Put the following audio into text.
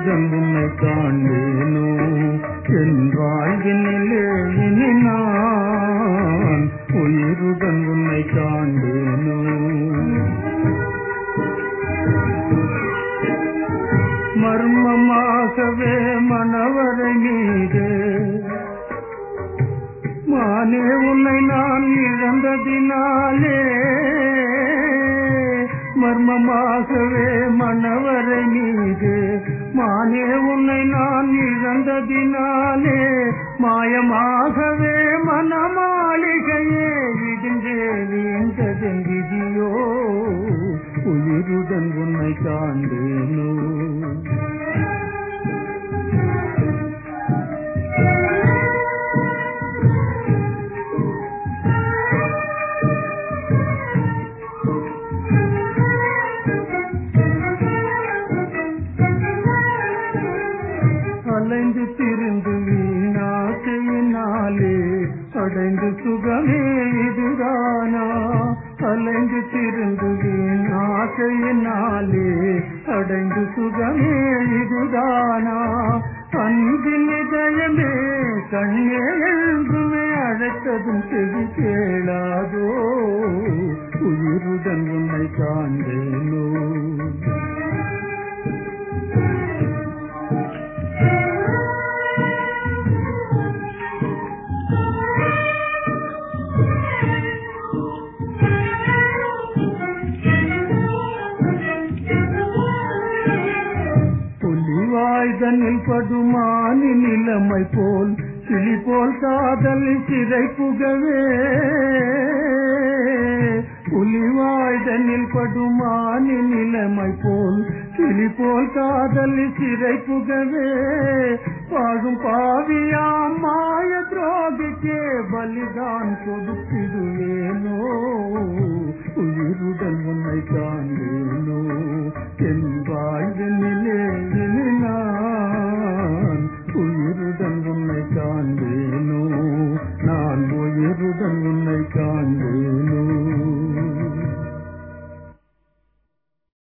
உயிருடன் உன்னை காண்பேனோ என் வாழ்வினிலே இனி நான் உயிருடன் உன்னை காண்பேனோ மர்மமாகவே மனவரை மீது மானே உன்னை நான் இழந்ததினாலே மர்மமாகவே மனவரை மீது மானே உன்னை நான் இழந்ததினாலே மாயமாகவே மனமாளிகையே இடிந்தே வீழ்ந்ததென் விதியோ உயிருடன் உன்னை காண்பேனோ அலைந்து திரிந்து வீணாக்கையினாலே அடைந்து சுகமே இதுதானா அலைந்து திரிந்து வீணாக்கையினாலே அடைந்து சுகமே இதுதானா அன்பின் இதயமே கண்ணே எழுந்துமே அழைத்ததும் செவி கேளாதோ உயிருடன் உன்னை காண்பேனோ புலிவாய்தனில் படுமானி நிலைமை போல் கிளி போல் காதல் சிறை புகவே புலிவாய்தனில் படுமானி நிலைமை போல் கிளி போல் காதல் சிறை புகவே பாடும் பாவியாம் மாய துரோகிக்கே பலிதான் கொடுத்திடுவேனோ உயிருடன் உன்னை காண்பேனோ என்